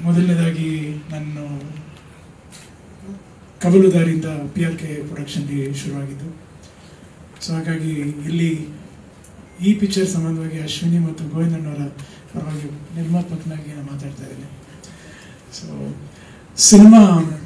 ಮೊದಲನೇದಾಗಿ ನಾನು ಕವಲುದಾರಿಯಿಂದ ಪಿ ಆರ್ ಕೆ ಪ್ರೊಡಕ್ಷನ್ಗೆ ಶುರುವಾಗಿದ್ದು ಸೊ ಹಾಗಾಗಿ ಇಲ್ಲಿ ಈ ಪಿಕ್ಚರ್ ಸಂಬಂಧವಾಗಿ ಅಶ್ವಿನಿ ಮತ್ತು ಗೋವಿಂದಣ್ಣವರ ಪರವಾಗಿ ನಿರ್ಮಾಪಕನಾಗಿ ನಾನು ಮಾತಾಡ್ತಾ ಇದ್ದೇನೆ ಸೊ ಸಿನಿಮಾ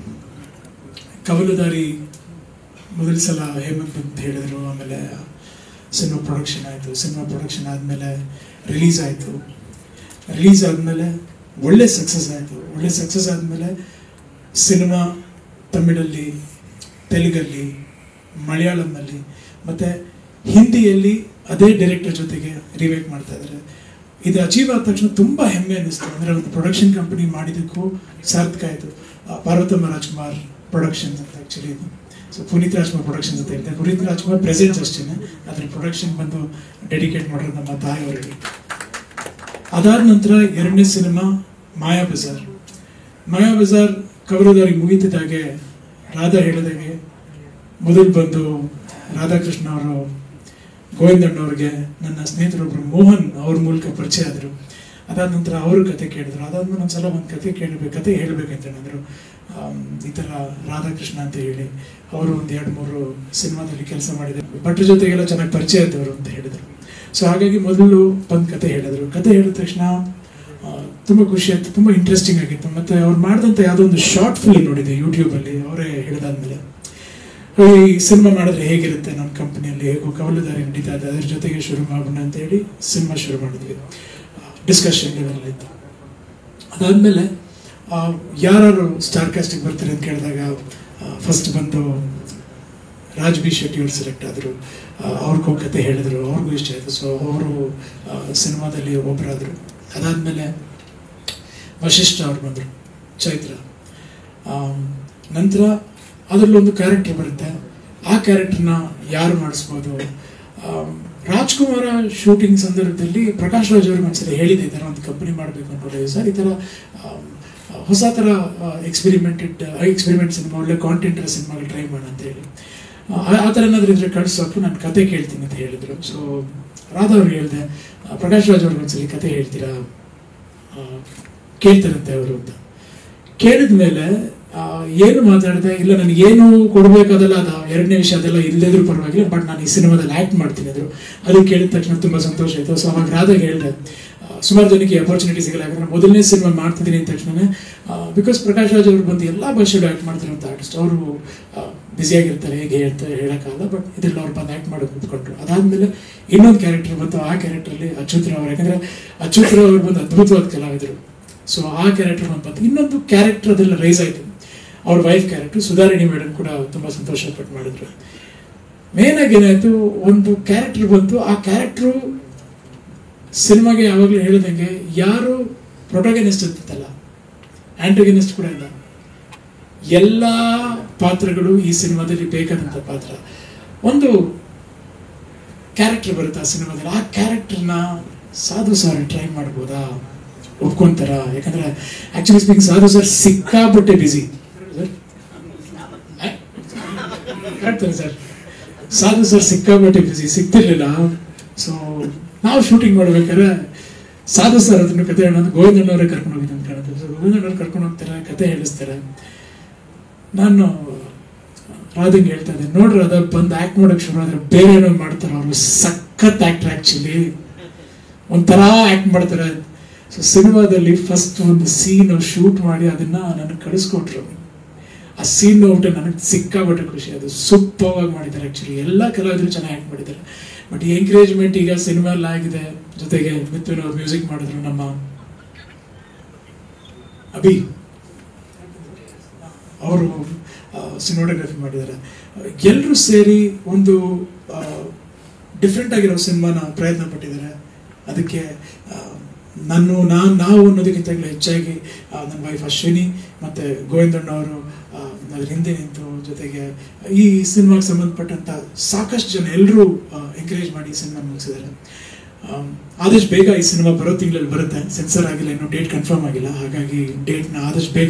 ಕವಲುದಾರಿ ಮೊದಲ ಸಲ ಹೇಮಂತ್ ಅಂತ ಹೇಳಿದ್ರು ಆಮೇಲೆ ಸಿನಿಮಾ ಪ್ರೊಡಕ್ಷನ್ ಆಯಿತು ಸಿನಿಮಾ ಪ್ರೊಡಕ್ಷನ್ ಆದಮೇಲೆ ರಿಲೀಸ್ ಆಯಿತು ರಿಲೀಸ್ ಆದಮೇಲೆ ಒಳ್ಳೆ ಸಕ್ಸಸ್ ಆಯಿತು ಒಳ್ಳೆ ಸಕ್ಸಸ್ ಆದಮೇಲೆ ಸಿನಿಮಾ ತಮಿಳಲ್ಲಿ ತೆಲುಗಲ್ಲಿ ಮಲಯಾಳಂನಲ್ಲಿ ಮತ್ತು ಹಿಂದಿಯಲ್ಲಿ ಅದೇ ಡೈರೆಕ್ಟರ್ ಜೊತೆಗೆ ರಿಮೇಕ್ ಮಾಡ್ತಾ ಇದ್ದಾರೆ ಇದು ಅಚೀವ್ ಆದ ತಕ್ಷಣ ತುಂಬ ಹೆಮ್ಮೆ ಅನ್ನಿಸ್ತು ಅಂದರೆ ಒಂದು ಪ್ರೊಡಕ್ಷನ್ ಕಂಪನಿ ಮಾಡಿದ್ದಕ್ಕೂ ಸಾರ್ಥಕ ಆಯಿತು ಪಾರ್ವತಮ್ಮ ರಾಜ್ಕುಮಾರ್ ಪ್ರೊಡಕ್ಷನ್ಸ್ ಅಂತ ಆ್ಯಕ್ಚುಲಿ ಇದು ಸೊ ಪುನೀತ್ ರಾಜ್ಕುಮಾರ್ ಪ್ರೊಡಕ್ಷನ್ಸ್ ಅಂತ ಹೇಳ್ತಾರೆ ಪುನೀತ್ ರಾಜ್ಕುಮಾರ್ ಪ್ರೆಸೆಂಟ್ಸ್ ಅಷ್ಟೇ ಅದ್ರ ಪ್ರೊಡಕ್ಷನ್ ಬಂದು ಡೆಡಿಕೇಟ್ ಮಾಡೋದು ನಮ್ಮ ತಾಯಿಯವರಿಗೆ ಅದಾದ ನಂತರ ಎರಡನೇ ಸಿನಿಮಾ ಮಾಯಾ ಬಜಾರ್ ಮಾಯಾ ಬಜಾರ್ ಕವಲುದಾರಿ ಮುಗಿತಿದ್ದಾಗೆ ರಾಧಾ ಹೇಳಿದಾಗೆ ಮೊದಲು ಬಂದು ರಾಧಾಕೃಷ್ಣ ಅವರು ಗೋವಿಂದಣ್ಣವ್ರಿಗೆ ನನ್ನ ಸ್ನೇಹಿತರೊಬ್ರು ಮೋಹನ್ ಅವ್ರ ಮೂಲಕ ಪರಿಚಯ ಆದರು ಅದಾದ ನಂತರ ಅವ್ರ ಕತೆ ಕೇಳಿದ್ರು ಅದಾದ್ಮೇಲೆ ಒಂದ್ಸಲ ಒಂದು ಕತೆ ಕೇಳಬೇಕು ಕತೆ ಹೇಳ್ಬೇಕಂತ ಹೇಳಿದ್ರು ಆಮ್, ಈ ಥರ ರಾಧಾಕೃಷ್ಣ ಅಂತ ಹೇಳಿ ಅವರು ಒಂದು ಎರಡು ಮೂರು ಸಿನಿಮಾದಲ್ಲಿ ಕೆಲಸ ಮಾಡಿದ್ರು ಭಟ್ರ ಜೊತೆಗೆಲ್ಲ ಚೆನ್ನಾಗಿ ಪರಿಚಯ ಇದ್ದವರು ಅಂತ ಹೇಳಿದರು ಸೊ ಹಾಗಾಗಿ ಮೊದಲು ಬಂದು ಕತೆ ಹೇಳಿದ್ರು ಕತೆ ಹೇಳಿದ ತಕ್ಷಣ ಆ, ತುಂಬ ಖುಷಿ ಆಯ್ತು ತುಂಬ ಇಂಟ್ರೆಸ್ಟಿಂಗ್ ಆಗಿತ್ತು ಮತ್ತೆ ಅವ್ರು ಮಾಡಿದಂಥ ಯಾವುದೋ ಒಂದು ಶಾರ್ಟ್ ಫಿಲ್ಮ್ ನೋಡಿದೆ ಯೂಟ್ಯೂಬಲ್ಲಿ ಅವರೇ ಹೇಳಿದಾದ್ಮೇಲೆ ಈ ಸಿನಿಮಾ ಮಾಡಿದ್ರೆ ಹೇಗಿರುತ್ತೆ ನಮ್ಮ ಕಂಪನಿಯಲ್ಲಿ ಹೇಗೋ ಕವಲುದಾರಿ ನಡೀತಾ ಇದೆ ಅದ್ರ ಜೊತೆಗೆ ಶುರು ಮಾಡೋಣ ಅಂತ ಹೇಳಿ ಸಿನಿಮಾ ಶುರು ಮಾಡಿದ್ವಿ ಡಿಸ್ಕಷನ್ ಲೆವೆಲ್ ಇತ್ತು ಅದಾದಮೇಲೆ ಯಾರು ಸ್ಟಾರ್ ಕಾಸ್ಟಿಗೆ ಬರ್ತಾರೆ ಅಂತ ಕೇಳಿದಾಗ ಫಸ್ಟ್ ಬಂದು ರಾಜ್ ಬಿ ಶೆಟ್ಟಿ ಅವ್ರು ಸೆಲೆಕ್ಟ್ ಆದರು ಅವ್ರಿಗೂ ಕತೆ ಹೇಳಿದ್ರು ಅವ್ರಿಗೂ ಇಷ್ಟ ಆಯಿತು ಸೊ ಅವರು ಸಿನಿಮಾದಲ್ಲಿ ಒಬ್ಬರಾದರು ಅದಾದಮೇಲೆ ವಶಿಷ್ಠ ಅವ್ರು ಬಂದರು ಚೈತ್ರ ಆಮ್, ನಂತರ ಅದರಲ್ಲಿ ಒಂದು ಕ್ಯಾರೆಕ್ಟರ್ ಬರುತ್ತೆ ಆ ಕ್ಯಾರೆಕ್ಟರ್ನ ಯಾರು ಮಾಡಿಸ್ಬೋದು ಆಮ್, ರಾಜ್ಕುಮಾರ ಶೂಟಿಂಗ್ ಸಂದರ್ಭದಲ್ಲಿ ಪ್ರಕಾಶ್ ರಾಜ್ ಅವ್ರಿಗೆ ಒಂದ್ಸಲ ಹೇಳಿದೆ ಈ ಥರ ಒಂದು ಕಂಪನಿ ಮಾಡಬೇಕು ಅನ್ಕೊಂಡಿದ್ದೀವಿ ಸರ್ ಈ ಥರ ಆಮ್, ಹೊಸ ಥರ ಎಕ್ಸ್ಪೆರಿಮೆಂಟೆಡ್ ಎಕ್ಸ್ಪೆರಿಮೆಂಟ್ ಸಿನಿಮಾ ಒಳ್ಳೆ ಕಾಂಟೆಂಟ್ ಸಿನಿಮಾಗಳು ಟ್ರೈ ಮಾಡೋಣ ಅಂತ ಹೇಳಿ ಆ- ಆ ಥರ ಏನಾದರೂ ಇದ್ರೆ ಕಳಿಸೋಕು ನಾನು ಕತೆ ಕೇಳ್ತೀನಿ ಅಂತ ಹೇಳಿದರು ಸೊ ರಾಧಾ ಅವ್ರಿಗೆ ಹೇಳಿದೆ ಆ, ಪ್ರಕಾಶ್ ರಾಜ್ ಅವ್ರಿಗೆ ಒಂದ್ಸಲಿ ಕತೆ ಹೇಳ್ತೀರಾ ಆ, ಕೇಳ್ತಾರಂತೆ ಅವರು ಅಂತ ಕೇಳಿದ ಮೇಲೆ ಏನು ಮಾತಾಡಿದೆ ಇಲ್ಲ ನನಗೆ ಏನು ಕೊಡಬೇಕಾದಲ್ಲ ಅದು ಎರಡನೇ ವಿಷಯ ಅದೆಲ್ಲ ಇಲ್ಲದಿದ್ರು ಪರವಾಗಿಲ್ಲ ಬಟ್ ನಾನು ಈ ಸಿನಿಮಾದಲ್ಲಿ ಆ್ಯಕ್ಟ್ ಮಾಡ್ತೀನಿ ಅಂದರು ಅದು ಕೇಳಿದ ತಕ್ಷಣ ತುಂಬ ಸಂತೋಷ ಆಯಿತು ಸೊ ಅವಾಗ ರಾಧಾಗೆ ಹೇಳಿದೆ ಆ, ಸುಮಾರು ಜನಕ್ಕೆ ಅಪರ್ಚುನಿಟಿ ಸಿಗಲ್ಲ ಯಾಕಂದ್ರೆ ಮೊದಲನೇ ಸಿನಿಮಾ ಮಾಡ್ತಿದ್ದೀನಿ ಅಂದ ತಕ್ಷಣ ಬಿಕಾಸ್ ಪ್ರಕಾಶ್ ರಾಜ್ ಅವರು ಬಂದು ಎಲ್ಲ ಭಾಷೆಗಳು ಆ್ಯಕ್ಟ್ ಮಾಡ್ತಿರೋಂಥ ಆರ್ಟಿಸ್ಟ್ ಅವರು ಬ್ಯುಸಿಯಾಗಿರ್ತಾರೆ ಹೇಗೆ ಹೇಳ್ತಾರೆ ಹೇಳೋಕ್ಕಾಗಲ್ಲ ಬಟ್ ಇದರಲ್ಲಿ ಅವ್ರು ಬಂದು ಆ್ಯಕ್ಟ್ ಮಾಡೋಕೆ ಕೂತ್ಕೊಂಡ್ರು ಅದಾದಮೇಲೆ ಇನ್ನೊಂದು ಕ್ಯಾರೆಕ್ಟರ್ ಬಂತು ಆ ಕ್ಯಾರೆಕ್ಟ್ರಲ್ಲಿ ಅಚ್ಯುತರಾವ್ ಅವರು ಯಾಕಂದರೆ ಅಚ್ಯುತರಾವ್ ಅವರು ಬಂದು ಅದ್ಭುತವಾದ ಕಲಾವಿದರು ಸೊ ಆ ಕ್ಯಾರೆಕ್ಟರ್ ಒಂದು ಬಂತು ಇನ್ನೊಂದು ಕ್ಯಾರೆಕ್ಟರ್ ಅದೆಲ್ಲ ರೈಸ್ ಆಯಿತು ಅವ್ರ ವೈಫ್ ಕ್ಯಾರೆಕ್ಟರ್ ಸುಧಾರಿಣಿ ಮೇಡಮ್ ಕೂಡ ತುಂಬ ಸಂತೋಷ ಪಟ್ಟು ಮಾಡಿದ್ರು ಮೇನ್ ಆಗಿ ಏನಾಯ್ತು ಒಂದು ಕ್ಯಾರೆಕ್ಟರ್ ಬಂತು ಆ ಕ್ಯಾರೆಕ್ಟ್ರು ಸಿನಿಮಾಗೆ ಯಾವಾಗಲೂ ಹೇಳಿದಂಗೆ ಯಾರು ಪ್ರೊಟೋಗನಿಸ್ಟ್ ಇರ್ತಲ್ಲ ಆಂಟೋಗನಿಸ್ಟ್ ಕೂಡ ಇಲ್ಲ ಎಲ್ಲ ಪಾತ್ರಗಳು ಈ ಸಿನಿಮಾದಲ್ಲಿ ಬೇಕಾದಂಥ ಪಾತ್ರ ಒಂದು ಕ್ಯಾರೆಕ್ಟರ್ ಬರುತ್ತೆ ಆ ಸಿನಿಮಾದಲ್ಲಿ ಆ ಕ್ಯಾರೆಕ್ಟರ್ನ ಸಾಧು ಸರ್ ಟ್ರೈ ಮಾಡ್ಬೋದಾ ಒಪ್ಕೊಂತಾರ ಯಾಕಂದ್ರೆ ಆಕ್ಚುಲಿ ಸ್ಪೀಕಿಂಗ್ ಸಾಧು ಸರ್ ಸಿಕ್ಕಾಪಟ್ಟೆ busy correct sir Sadhu sir ಸಿಕ್ಕಾಪಟ್ಟೆ ಬಿಸಿ ಸಿಗ್ತಿರ್ಲಿಲ್ಲ ಸೊ ನಾವು ಶೂಟಿಂಗ್ ಮಾಡ್ಬೇಕಾದ್ರೆ ಸಾಧು ಸರ್ ಅದನ್ನ ಕತೆ ಹೇಳೋದು ಗೋವಿಂದಣ್ಣವರೇ ಕರ್ಕೊಂಡು ಹೋಗಿದ್ದು ಅಂತ ಕಾಣುತ್ತೆ ಸೊ ಗೋವಿಂದಣ್ಣವ್ರು ಕರ್ಕೊಂಡು ಹೋಗ್ತಾರೆ ಕತೆ ಹೇಳಿಸ್ತಾರೆ ನಾನು ರಾಧಂಗೆ ಹೇಳ್ತಾ ಇದ್ದೆ ನೋಡ್ರಿ ಅದ ಬಂದು ಆಕ್ಟ್ ಮಾಡಕ್ ಶುರು ಆದ್ರೆ ಬೇರೆ ಏನೋ ಮಾಡ್ತಾರೆ ಅವರು ಸಖತ್ ಆಕ್ಟರ್ ಆಕ್ಚುಲಿ ಒಂಥರ ಆಕ್ಟ್ ಮಾಡ್ತಾರೆ ಸೊ ಸಿನಿಮಾದಲ್ಲಿ ಫಸ್ಟ್ ಒಂದು ಸೀನ್ ಶೂಟ್ ಮಾಡಿ ಅದನ್ನ ನನಗೆ ಕಳಿಸ್ಕೊಟ್ರು ಆ ಸೀನ್ ನೋಡ್ಬಿಟ್ಟು ನನಗೆ ಸಿಕ್ಕಾಪಟ್ಟೆ ಖುಷಿ ಅದು ಸೂಪರ್ ಆಗಿ ಮಾಡಿದ್ದಾರೆ ಆಕ್ಚುಲಿ ಎಲ್ಲ ಕಲಾವಿದರು ಚೆನ್ನಾಗಿ ಆಕ್ಟ್ ಮಾಡಿದ್ದಾರೆ ಬಟ್ ಈ ಎಂಕರೇಜ್ಮೆಂಟ್ ಈಗ ಸಿನಿಮಾ ಎಲ್ಲ ಆಗಿದೆ ಜೊತೆಗೆ ಮಿಥುನ್ ಅವ್ರು ಮ್ಯೂಸಿಕ್ ಮಾಡಿದ್ರು ನಮ್ಮ ಅಭಿ ಅವರು ಸಿನಿಮಾಟೋಗ್ರಫಿ ಮಾಡಿದ್ದಾರೆ ಎಲ್ಲರೂ ಸೇರಿ ಒಂದು ಡಿಫ್ರೆಂಟ್ ಆಗಿರೋ ಸಿನಿಮಾನ ಪ್ರಯತ್ನ ಪಟ್ಟಿದ್ದಾರೆ ಅದಕ್ಕೆ ಆ, ನಾನು ನಾನು ನಾವು ಅನ್ನೋದಕ್ಕಿಂತಲೂ ಹೆಚ್ಚಾಗಿ ಆ, ನನ್ನ ವೈಫ್ ಅಶ್ವಿನಿ ಮತ್ತು ಗೋವಿಂದಣ್ಣ ಅವರು ಅದ್ರ ಹಿಂದೆ ನಿಂತು ಜೊತೆಗೆ ಈ ಸಿನಿಮಾಗೆ ಸಂಬಂಧಪಟ್ಟಂಥ ಸಾಕಷ್ಟು ಜನ ಎಲ್ಲರೂ ಎಂಕರೇಜ್ ಮಾಡಿ ಈ ಸಿನಿಮಾ ಮುಗಿಸಿದ್ದಾರೆ ಆಮ್, ಆದಷ್ಟು ಬೇಗ ಈ ಸಿನಿಮಾ ಬರೋ ತಿಂಗಳಲ್ಲಿ ಬರುತ್ತೆ ಸೆನ್ಸರ್ ಆಗಿಲ್ಲ ಇನ್ನೂ ಡೇಟ್ ಕನ್ಫರ್ಮ್ ಆಗಿಲ್ಲ ಹಾಗಾಗಿ ಡೇಟ್ನ ಆದಷ್ಟು ಬೇಗ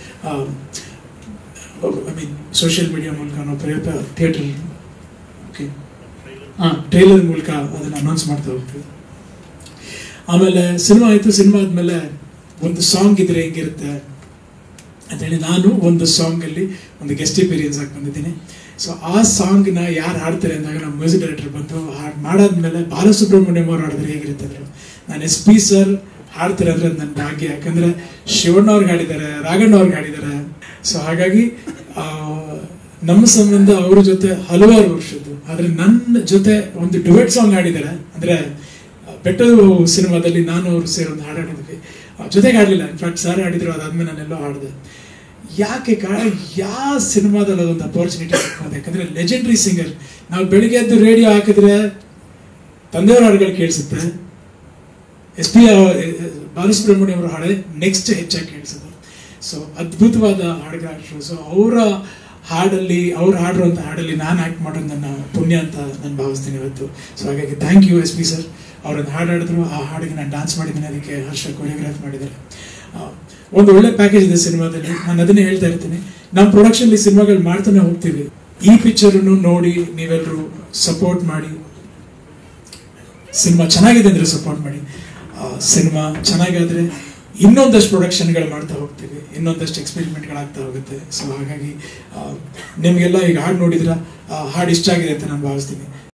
ಐ ಮೀನ್ ಸೋಷಿಯಲ್ ಮೀಡಿಯಾ ಮೂಲಕ ನಾವು ಪ್ರಯತ್ನ ಥಿಯೇಟರ್ ಓಕೆ ಹಾಂ ಟ್ರೈಲರ್ ಮೂಲಕ ಅದನ್ನು ಅನೌನ್ಸ್ ಮಾಡ್ತಾ ಹೋಗ್ತೀವಿ ಆಮೇಲೆ ಸಿನಿಮಾ ಆಯಿತು ಸಿನಿಮಾ ಆದಮೇಲೆ ಒಂದು ಸಾಂಗ್ ಇದ್ರೆ ಹೆಂಗಿರುತ್ತೆ ಅಂತೇಳಿ ನಾನು ಒಂದು ಸಾಂಗಲ್ಲಿ ಒಂದು ಗೆಸ್ಟ್ ಎಪೀರಿಯನ್ಸ್ ಆಗಿ ಬಂದಿದ್ದೀನಿ ಸೊ ಆ ಸಾಂಗ್ನ ಯಾರು ಹಾಡ್ತಾರೆ ಅಂದಾಗ ನಮ್ಮ ಮ್ಯೂಸಿಕ್ ಡೈರೆಕ್ಟರ್ ಬಂದು ಹಾಡು ಮಾಡಾದ್ಮೇಲೆ ಬಾಲಸುಬ್ರಹ್ಮಣ್ಯಂ ಅವ್ರು ಹಾಡಿದ್ರೆ ಹೇಗಿರುತ್ತೆ ಅಂದ್ರು ನಾನು ಎಸ್ ಪಿ ಸರ್ ಹಾಡ್ತಾರೆ ಅಂದ್ರೆ ಅದು ನನ್ನ ಭಾಗ್ಯ ಯಾಕಂದ್ರೆ ಶಿವಣ್ಣ ಅವ್ರಿಗೆ ಹಾಡಿದ್ದಾರೆ ರಾಘಣ್ಣ ಅವ್ರಿಗೆ ಹಾಡಿದ್ದಾರೆ ಸೊ ಹಾಗಾಗಿ ಆ, ನಮ್ಮ ಸಂಬಂಧ ಅವ್ರ ಜೊತೆ ಹಲವಾರು ವರ್ಷದ್ದು ಆದ್ರೆ ನನ್ನ ಜೊತೆ ಒಂದು ಡುವೆಟ್ ಸಾಂಗ್ ಹಾಡಿದ್ದಾರೆ ಅಂದ್ರೆ ಬೆಟ್ಟದ ಸಿನಿಮಾದಲ್ಲಿ ನಾನು ಅವರು ಸೇರಿ ಒಂದು ಹಾಡು ಹಾಡಿದ್ವಿ ಆ, ಜೊತೆಗೆ ಹಾಡಲಿಲ್ಲ ಇನ್ಫ್ಯಾಕ್ಟ್ ಸರ್ ಹಾಡಿದ್ರು ಅದಾದ್ಮೇಲೆ ನಾನೆಲ್ಲೋ ಹಾಡಿದೆ ಯಾಕೆ ಕಾರಣ ಯಾವ ಸಿನಿಮಾದಲ್ಲಿ ಅದೊಂದು ಅಪರ್ಚುನಿಟಿ ಸಿಕ್ಕೋದು ಯಾಕಂದ್ರೆ ಲೆಜೆಂಡ್ರಿ ಸಿಂಗರ್ ನಾವು ಬೆಳಿಗ್ಗೆ ಎದ್ದು ರೇಡಿಯೋ ಹಾಕಿದ್ರೆ ತಂದೆಯವರ ಹಾಡುಗಳು ಕೇಳಿಸುತ್ತೆ ಎಸ್ ಪಿ ಬಾಲಸುಬ್ರಹ್ಮಣ್ಯ ಅವರ ಹಾಡೆ ನೆಕ್ಸ್ಟ್ ಹೆಚ್ಚಾಗಿ ಕೇಳಿಸೋದು ಸೊ ಅದ್ಭುತವಾದ ಹಾಡುಗಾರರು ಸೊ ಅವರ ಹಾಡಲ್ಲಿ ಅವ್ರು ಹಾಡಿರುವಂಥ ಹಾಡಲ್ಲಿ ನಾನು ಆ್ಯಕ್ಟ್ ಮಾಡೋದು ನನ್ನ ಪುಣ್ಯ ಅಂತ ನಾನು ಭಾವಿಸ್ತೀನಿ ಇವತ್ತು ಸೊ ಹಾಗಾಗಿ thank you S P sir ಅವರೊಂದು ಹಾಡು ಹಾಡಿದ್ರು ಆ ಹಾಡಿಗೆ ನಾನು ಡಾನ್ಸ್ ಮಾಡಿದ್ದೀನಿ ಅದಕ್ಕೆ ಹರ್ಷ ಕೊರಿಯೋಗ್ರಾಫ್ ಮಾಡಿದ್ದಾರೆ ಆ, ಒಂದು ಒಳ್ಳೆ ಪ್ಯಾಕೇಜ್ ಇದೆ ಸಿನಿಮಾದಲ್ಲಿ ನಾನು ಅದನ್ನೇ ಹೇಳ್ತಾ ಇರ್ತೀನಿ ನಮ್ಮ ಪ್ರೊಡಕ್ಷನ್ ಸಿನಿಮಾಗಳು ಮಾಡ್ತಾನೆ ಹೋಗ್ತೀವಿ ಈ ಪಿಕ್ಚರನ್ನು ನೋಡಿ ನೀವೆಲ್ಲರೂ ಸಪೋರ್ಟ್ ಮಾಡಿ ಸಿನಿಮಾ ಚೆನ್ನಾಗಿದೆ ಅಂದ್ರೆ ಸಪೋರ್ಟ್ ಮಾಡಿ ಸಿನಿಮಾ ಚೆನ್ನಾಗಾದ್ರೆ ಇನ್ನೊಂದಷ್ಟು ಪ್ರೊಡಕ್ಷನ್ಗಳು ಮಾಡ್ತಾ ಹೋಗ್ತೀವಿ ಇನ್ನೊಂದಷ್ಟು ಎಕ್ಸ್ಪೆರಿಮೆಂಟ್ಗಳಾಗ್ತಾ ಹೋಗುತ್ತೆ ಸೊ ಹಾಗಾಗಿ ಆ, ನಿಮ್ಗೆಲ್ಲ ಈಗ ಹಾಡು ನೋಡಿದ್ರ ಆ, ಹಾಡು ಇಷ್ಟ ಆಗಿದೆ ಅಂತ ನಾನು ಭಾವಿಸ್ತೀನಿ